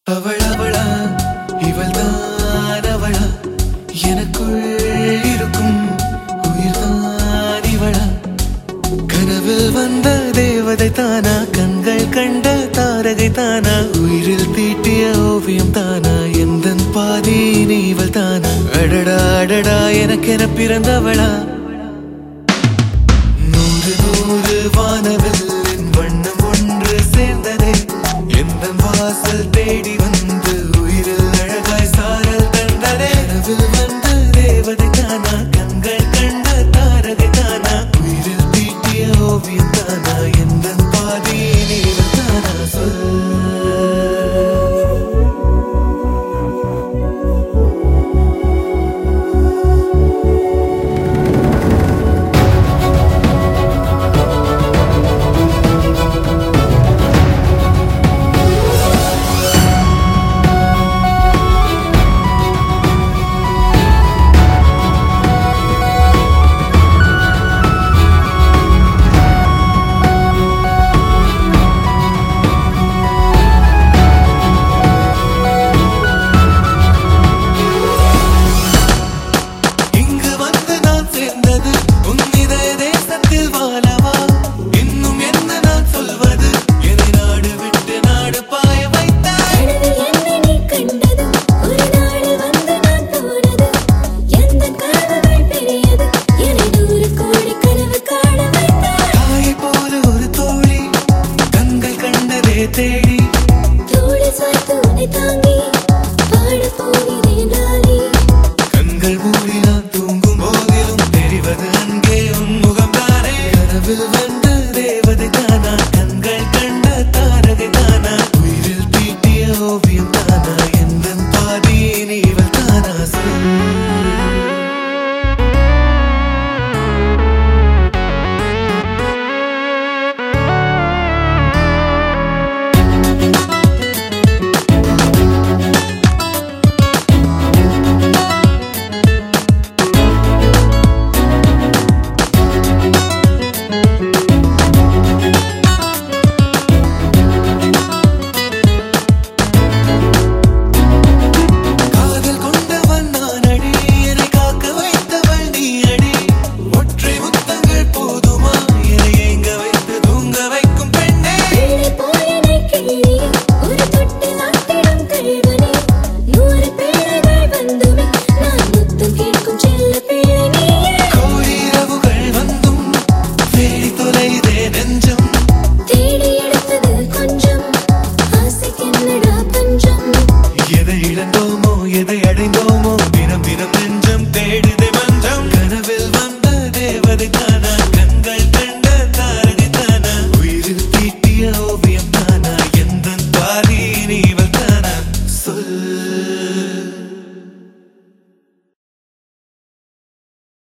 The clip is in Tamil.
அவள் அவளா இவள் தான் அவளா எனக்குள் இருக்கும் உயிர்தான் இவளா கனவில் வந்த தேவதை தானா கண்கள் கண்ட தாரகை தானா உயிரில் தீட்டிய ஓவியம் தானா எந்த பாதி நீ இவள் தானா அடடா அடடா எனக்கென பிறந்தவளா நூறு நூறு வானவில்லின் வண்ணம் ஒன்று சேர்ந்ததே எந்த வாசல் தேடி வந்து உயிரில் அழகாய் சாரல் தந்ததே கனவில் வந்த தேவதை தானா கண்கள் கண்ட தாரகை தானா உயிரில் தீட்டிய ஓவியம் தானா எந்த பாதி நீவல் தானா சொல் இங்கு வந்து நான் சேர்ந்தது உன் இதய தேசத்தில் வாழவா இன்னும் என்ன நான் சொல்வது என்னை நாடு விட்டு நாடு பாய வைத்தாய் கனவில் என்னை நீ கண்டது ஒரு நாள் வந்து நான் போனது எந்த கனவுகள் பெரியது என்னை நூறு கோடி கனவு காண வைத்தாய் தாயை போல ஒரு தோழி கண்கள் கண்டதே தேடி தோளில் சாய்த்து உன்னை தாங்கி பாடப் போகிறேன் நானே கண்கள் மூடி நான் தூங்கும் போதிலும் தெரிவது அங்கே உன் முகம் தானே கனவில் வந்த தேவதை தானா கண்கள் கண்ட தாரகை தானா உயிரில் தீட்டிய ஓவியம் தானா எந்த பாதி நீவல் தானா சொல் காதல் கொண்டவன் நான் அடி என்னை காக்க வைத்தவள் நீ அடி ஒற்றை முத்தங்கள் போதுமா என்னை ஏங்க வைத்து தூங்க வைக்கும் பெண்ணே பிள்ளை போல் என்னை கிள்ளி ஒரு தொட்டு நாட்டிடும் கள்வனே நூறு பிள்ளைகள் வந்துமே நான் முத்தம் கேட்கும் செல்ல பிள்ளை நீயே கோடி இரவுகள் வந்தும் தேடி தொலைதே நெஞ்சம் தேடி எடுத்தது கொஞ்சம் ஆசைக்கென்னடா பஞ்சம் எதை இழந்தோமோ எதை அடைந்தோமோ